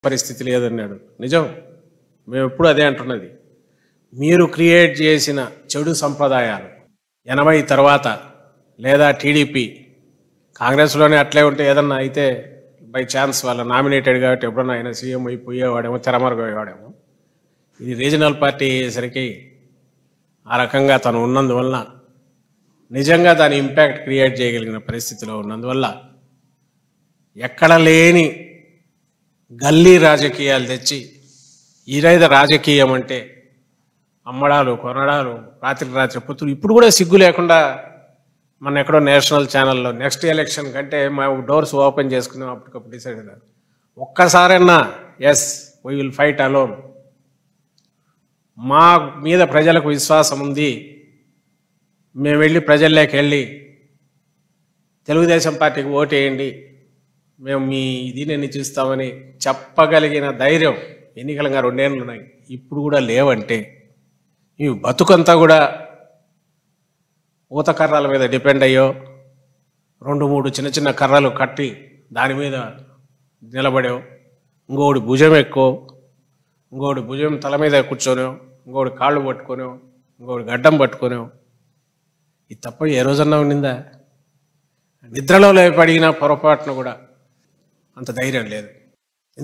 పరిస్థితి లేదన్నాడు నిజం మేము ఎప్పుడు అదే అంటున్నది మీరు క్రియేట్ చేసిన చెడు సంప్రదాయాలు ఎనభై తర్వాత లేదా టీడీపీ కాంగ్రెస్లోనే అట్లే ఉంటే ఏదన్నా అయితే బై ఛాన్స్ వాళ్ళ నామినేటెడ్ కాబట్టి ఎప్పుడన్నా ఆయన సీఎం అయిపోయేవాడేమో తెరమరుగయ్యేవాడేమో ఇది రీజనల్ పార్టీ అయ్యేసరికి ఆ రకంగా తను ఉన్నందువల్ల నిజంగా దాని ఇంపాక్ట్ క్రియేట్ చేయగలిగిన పరిస్థితిలో ఉన్నందువల్ల ఎక్కడ లేని గల్లీ రాజకీయాలు తెచ్చి ఈరైద రాజకీయం అంటే అమ్మడాలు కొనడాలు రాత్రి రాత్రి పొత్తులు ఇప్పుడు కూడా సిగ్గు లేకుండా మన ఎక్కడో నేషనల్ ఛానల్లో నెక్స్ట్ ఎలక్షన్ కంటే మా డోర్స్ ఓపెన్ చేసుకున్నాం అప్పటికప్పుడు డిసైడ్ అయినారు ఒక్కసారైనా yes we will fight alone మా మీద ప్రజలకు విశ్వాసం ఉంది మేము వెళ్ళి ప్రజల్లోకి వెళ్ళి తెలుగుదేశం పార్టీకి ఓటేయండి మేము మీ దీనిని చూస్తామని చెప్పగలిగిన ధైర్యం ఎన్నికలంగా రెండేళ్ళు ఉన్నాయి ఇప్పుడు కూడా లేవంటే ఈ బతుకంతా కూడా ఊత కర్రల మీద డిపెండ్ అయ్యో రెండు మూడు చిన్న చిన్న కర్రలు కట్టి దాని మీద నిలబడో ఇంకోటి భుజం ఎక్కువ ఇంకోటి భుజం తల మీద కూర్చోనో ఇంకోటి కాళ్ళు పట్టుకోనో ఇంకోటి గడ్డం పట్టుకోనో ఇది తప్ప ఏ రోజన్నా ఉండిందా నిద్రలో లేపడిగిన పొరపాటున కూడా అంత ధైర్యం లేదు